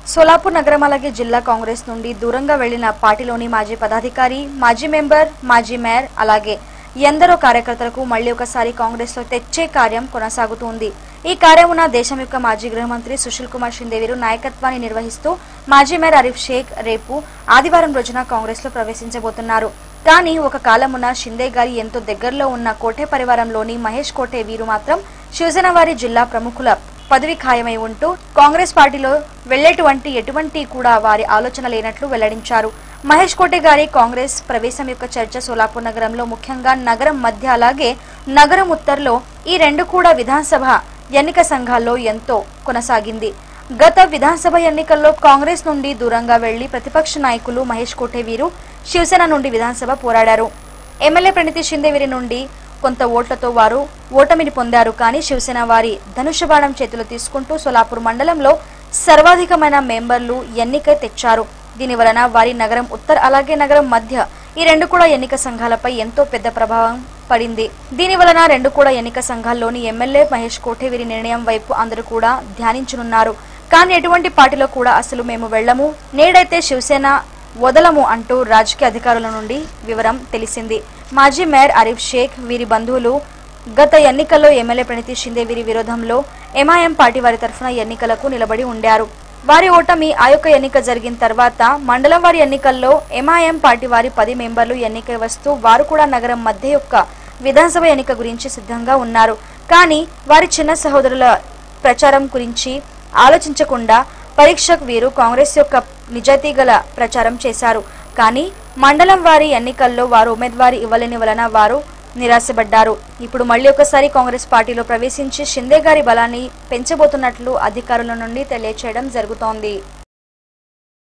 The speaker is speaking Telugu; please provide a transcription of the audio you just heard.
సోలాపూర్ నగరం అలాగే జిల్లా కాంగ్రెస్ నుండి దూరంగా వెళ్లిన పార్టీలోని మాజీ పదాధికారి మాజీ మెంబర్ మాజీ మేయర్ అలాగే ఎందరో కార్యకర్తలకు మళ్లీ ఒకసారి కాంగ్రెస్ లో తెచ్చే కార్యం కొనసాగుతుంది ఈ కార్యమున దేశం యొక్క మాజీ గృహమంత్రి సుశీల్ కుమార్ షిందే వీరు నాయకత్వాన్ని నిర్వహిస్తూ మాజీ మేయర్ అరీఫ్ షేక్ రేపు ఆదివారం రోజున కాంగ్రెస్ లో ప్రవేశించబోతున్నారు కానీ ఒక కాలమున షిందే గారి ఎంతో దగ్గరలో ఉన్న కోటే పరివారంలోని మహేష్ కోటే వీరు మాత్రం శివసేన వారి జిల్లా ప్రముఖుల పదవి ఖాయమై ఉంటూ కాంగ్రెస్ పార్టీలో వెళ్లేటువంటి ఎటువంటి కూడా వారి ఆలోచన లేనట్లు వెల్లడించారు మహేష్ కోటే గారి కాంగ్రెస్ ప్రవేశం యొక్క చర్చ సోలాపూర్ నగరంలో ముఖ్యంగా నగరం మధ్య అలాగే నగరం ఉత్తర్లో ఈ రెండు కూడా విధానసభ ఎన్నిక సంఘాల్లో ఎంతో కొనసాగింది గత విధానసభ ఎన్నికల్లో కాంగ్రెస్ నుండి దూరంగా వెళ్లి ప్రతిపక్ష నాయకులు మహేష్ కోటే వీరు శివసేన నుండి విధానసభ పోరాడారు ఎమ్మెల్యే ప్రణితి షిందే వీరి నుండి కొంత ఓట్లతో వారు ఓటమిని పొందారు కానీ శివసేన వారి ధనుషబాణం చేతిలో తీసుకుంటూ సోలాపూర్ మండలంలో సర్వాధికమైన మెంబర్లు ఎన్నిక తెచ్చారు దీని వలన వారి నగరం ఉత్తర్ అలాగే నగరం మధ్య ఈ రెండు కూడా ఎన్నిక సంఘాలపై ఎంతో పెద్ద ప్రభావం పడింది దీని వలన రెండు కూడా ఎన్నిక సంఘాల్లోని ఎమ్మెల్యే మహేష్ కోటే వీరి నిర్ణయం వైపు అందరూ కూడా ధ్యానించనున్నారు కానీ ఎటువంటి పార్టీలో కూడా అసలు మేము వెళ్ళము నేడైతే శివసేన వదలము అంటూ రాజకీయ అధికారుల నుండి వివరం తెలిసింది మాజీ మేయర్ అరీఫ్ షేక్ వీరి బంధువులు గత ఎన్నికల్లో ఎమ్మెల్యే ప్రణితి షిందే వీరి విరోధంలో ఎంఐఎం పార్టీ వారి తరఫున ఎన్నికలకు నిలబడి ఉండారు వారి ఓటమి ఆ యొక్క ఎన్నిక జరిగిన తర్వాత మండలం వారి ఎన్నికల్లో ఎంఐఎం పార్టీ వారి పది మెంబర్లు ఎన్నిక వస్తూ వారు కూడా నగరం మధ్య యొక్క విధానసభ ఎన్నిక గురించి సిద్ధంగా ఉన్నారు కానీ వారి చిన్న సహోదరుల ప్రచారం గురించి ఆలోచించకుండా పరీక్షకు వీరు కాంగ్రెస్ యొక్క నిజాయితీ గల ప్రచారం చేశారు కానీ మండలం వారి ఎన్నికల్లో వారు ఉమేద్వారి ఇవ్వలేని వలన వారు నిరాశపడ్డారు ఇప్పుడు మళ్ళీ ఒకసారి కాంగ్రెస్ పార్టీలో ప్రవేశించి షిందే గారి బలాన్ని పెంచబోతున్నట్లు అధికారుల నుండి తెలియచేయడం జరుగుతోంది